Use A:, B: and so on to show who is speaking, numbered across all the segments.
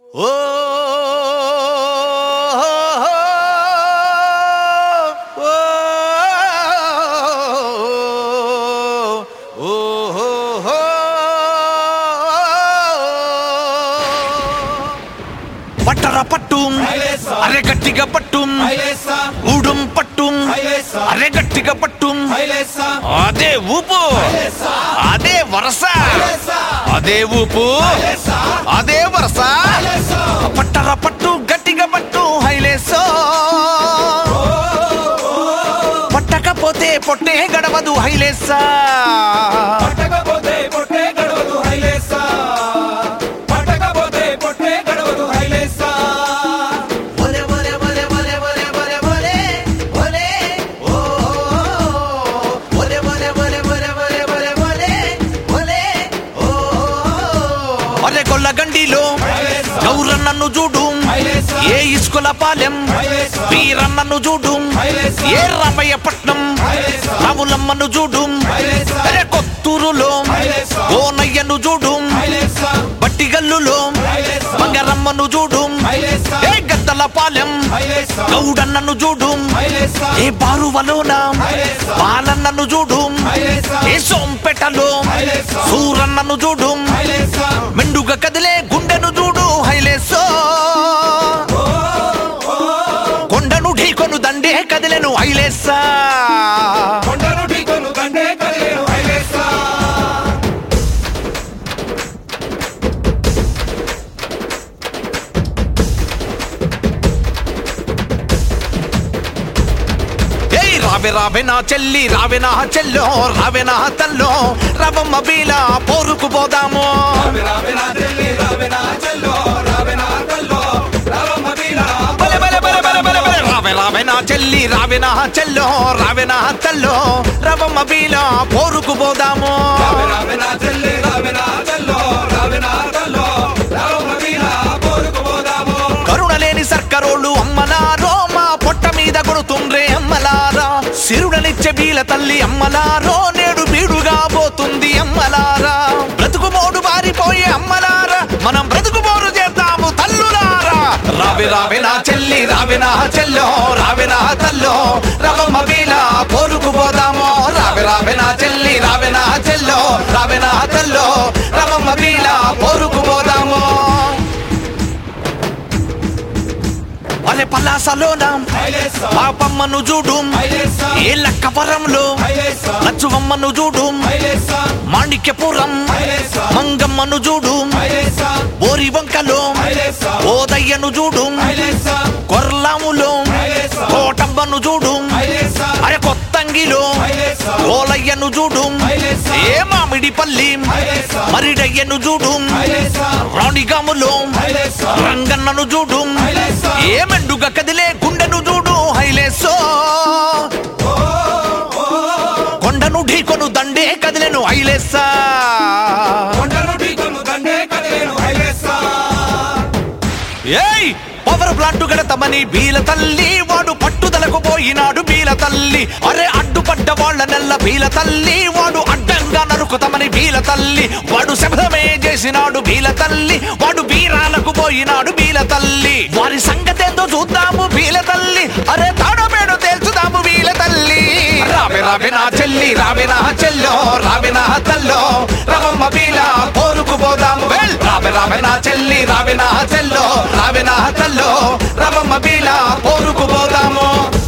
A: ఓ పట్టర పట్టు అరే గట్టిగా పట్టు ఊడుం పట్టు అరే గట్టిగా పట్టు అదే ఊపు అదే వరస అదే ఊపు అదే వరస పట్టర పట్టు గట్టిగా పట్టు హైలేసో పట్టకపోతే పొట్టే గడవదు హైలేసా
B: పట్టకపోతే పొట్టే గడవదు హైలేసా పట్టకపోతే పొట్టే గడవదు హైలేసా
A: ఒలే ఒలే ఒలే ఒలే ఒలే ఒలే ఒలే ఒలే ఓ ఒలే ఒలే ఒలే ఒలే ఒలే ఒలే ఒలే ఒలే ఓ ఒలే కొల్లగండిలో గౌరన్నను చూడు ఏ ఇసుకల పాలెం వీరన్నను చూడు ఏ రామయ్యపట్నం రాములమ్మను చూడు అరే కొత్తూరులో ఓనయ్యను చూడు
B: హైలేసా
A: బట్టిగల్లులో బంగారమ్మను చూడు ఏ గద్దల పాలెం
B: హైలేసా
A: గౌడన్నను చూడు
B: హైలేసా
A: ఏ బారువలోన బాలన్నను చూడు ఏ సోంపేటలో సూరన్నను చూడు
B: హైలేసా
A: మెండుగా కదిలే గుండెను చూడు హైలేసో కొండను ఢీకొను దండే కదిలేను హైలేసా
B: కొండను ఢీకొను దండే కదిలేను హైలేసా
A: ఏయ్ రావే రావే నా చెల్లి రావే నా చెల్లో రావే నా తల్లో రవమ్మ బీల పోరుకు పోదాము
B: రావే రావే నా చెల్లి రావే నా చెల్లో రావే నా తల్లో రావమ్మ వీణ
A: బలే బలే బలే బలే బలే బలే రావే రావే నా చెల్లి రావే నా చెల్లో రావే నా తల్లో రవమ్మ బీల పోరుకు పోదాము
B: రావే రావే నా చెల్లి రావే నా చెల్లో రావే నా తల్లో రావమ్మ వీణ పోరుకు పోదాము
A: కరుణ లేని సర్కరోళ్ళు అమ్మలారో మా పొట్ట మీద కొడుతుండ్రే అమ్మలారా సిరుడనిచ్చే బీల తల్లి అమ్మలారో నేడు బీడుగా పోతుంది అమ్మలారా బ్రతుకు మోడు బారిపోయే అమ్మలారా మనం బ్రతుకు మోడు చేద్దాము తల్లులారా రావే రావే నా చెల్లి రావే నా చెల్లో రావే నా తల్లో రవమ్మ బీల పోరుకు పోదాము రావే రావే నా చెల్లి రావే నా చెల్లో రావే నా తల్లో రవమ్మ బీల పోరుకు పోదాము అరే పలాసలోన
B: హైలేసా
A: పాపమ్మను చూడు
B: హైలేసా
A: ఏ లక్కవరంలో
B: హైలేసా
A: లచ్చువమ్మను చూడు
B: హైలేసా
A: మాణిక్యపురం
B: హైలేసా
A: మంగమ్మను చూడు
B: హైలేసా
A: బోరి వంకలో
B: హైలేసా
A: ఓదయ్యను చూడు
B: హైలేసా
A: కొర్లాములో
B: హైలేసా
A: కోటమ్మను చూడు
B: హైలేసా
A: అరే కొత్తంగిలో
B: హైలేసా
A: ఓలయ్యను చూడు
B: హైలేసా
A: ఏ మామిడి పల్లి
B: హైలేసా
A: మరిడయ్యను చూడు
B: హైలేసా
A: రాణిగాములో
B: హైలేసా
A: రంగన్నను చూడు
B: హైలేసా
A: ఏ మెండుగా కదిలే గుండెను చూడు హైలేసో కొండను ఢీకొను దండే కదిలేను హైలేసా
B: కొండను ఢీకొను దండే కదిలేను హైలేసా
A: ఏయ్ పవర్ ప్లాంట్ గడతమని బీల తల్లి వాడు పట్టుదలకు పోయినాడు బీల తల్లి అరే అడ్డుపడ్డ వాళ్ళ నెల్ల బీల తల్లి వాడు అడ్డంగా నరుకుతామని బీల తల్లి వాడు శబ్దమే చేసినాడు బీల తల్లి వాడు బీరాలకు పోయినాడు బీల తల్లి వారి సంగతేందో చూద్దాము బీల తల్లి అరే తాడమేడు తేల్చుదాము బీల తల్లి రావే రావే నా చెల్లి రావే నా చెల్లో రావే నా తల్లో రవమ్మ బీల పోరుకు పోదాము వెల్ రావే రావే నా చెల్లి రావే నా చెల్లో రావే నా తల్లో రవమ్మ బీల పోరుకు పోదాము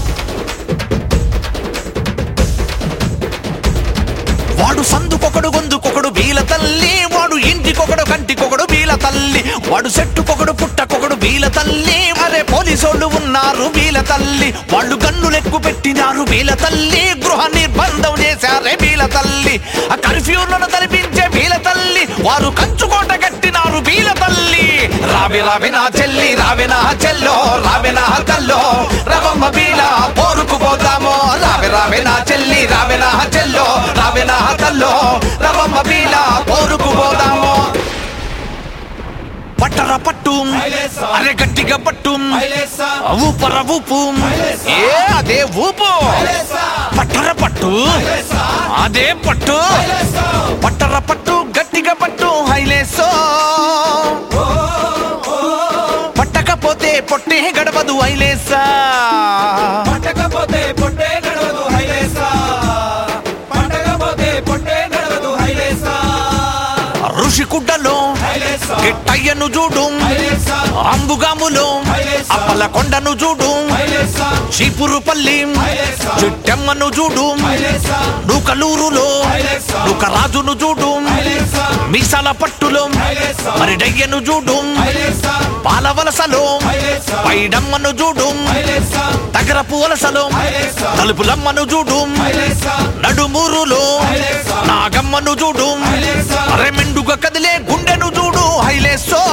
A: వాడు సందుకొకడు గొంతుకొకడు బీల తల్లి వాడు ఇంటికొకడు కంటికొకడు బీల తల్లి వాడు చెట్టుకొకడు పుట్టకొకడు బీల తల్లి అరే పోలీసోళ్ళు ఉన్నారు బీల తల్లి వాళ్ళు గన్నులెక్కు పెట్టినారు బీల తల్లి గృహ నిర్బంధం చేశారే బీల తల్లి ఆ కర్ఫ్యూలను తలపించే బీల తల్లి వారు కంచుకోట కట్టినారు బీల తల్లి రావి రావి నా చెల్లి రావి నా చెల్లో రావి నా తల్లో రవమ్మ బీల పోరుకు పోదాము రావి రావి నా చెల్లి రావి నా చెల్లో రావి నా తల్లో రవమ్మ బీల పోరుకు పోదాము పట్టర పట్టు
B: హైలేసా.
A: అరే గట్టిగా పట్టు
B: హైలేసా
A: ఊపర ఊపు
B: హైలేసా.
A: ఏ అదే ఊపు
B: హైలేసా
A: పట్టర పట్టు
B: హైలేసా
A: అదే పట్టు
B: హైలేసా
A: పట్టర పట్టు గట్టిగా పట్టు హైలేసో
B: ఓ ఓ
A: పొట్టే గడవదు ఐలేసా
B: పట్టకపోతే పొట్టే నడవదు హైలేసా పట్టకపోతే పొట్టే నడవదు హైలేసా
A: ఋషి కుడ్డలో
B: హైలేసా
A: గిట్టయ్యను చూడు
B: హైలేసా
A: అంబుగాములో అప్పల కొండను చూడు
B: హైలేసా
A: చీపురుపల్లి చిట్టెమ్మను చూడు
B: హైలేసా
A: నూకలూరులో నూకరాజును చూడు
B: హైలేసా
A: మీసాల పట్టులో మరి డయ్యను చూడు
B: హైలేసా
A: పాలవలసలో
B: హైలేసా
A: పైడమ్మను చూడు
B: హైలేసా
A: తగరపు వలసలో తలుపులమ్మను చూడు
B: హైలేసా
A: నడుమూరులో నాగమ్మను చూడు అరే మెండుగా కదిలే గుండెను చూడు హైలేసో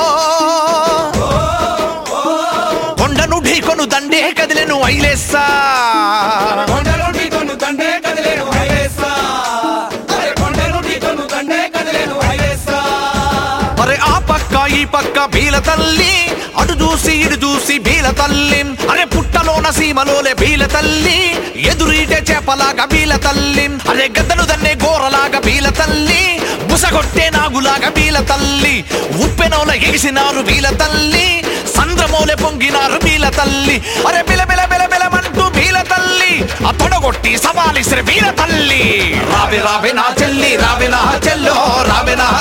A: కొండను ఢీకొను దండే కదిలేను ఐలేసా
B: కొండలు ఢీకొను దండే కదిలేను హైలేసా అరే కొండలు ఢీకొను దండే కదిలేను హైలేసా
A: మరి ఆ పక్క ఈ పక్క బీల తల్లి అటు చూసి ఇటు చూసి బీల తల్లి అరే పుట్టలోన సీమలోలే బీల తల్లి ఎదురీటే చేపలాగా బీల తల్లి అరే గద్దలు దన్నే గోరలాగా బీల తల్లి బుసగొట్టే నాగులాగా బీల తల్లి ఉప్పెనోల ఎగిసినారు బీల తల్లి సంద్రమోలే పొంగినారు బీల తల్లి అరే బిల బిల బిల బిలమంటూ బీల తల్లి ఆ తొడగొట్టి సవాలిసిరి బీల తల్లి రావే రావే నా చెల్లి రావే నా చెల్లో రావే నా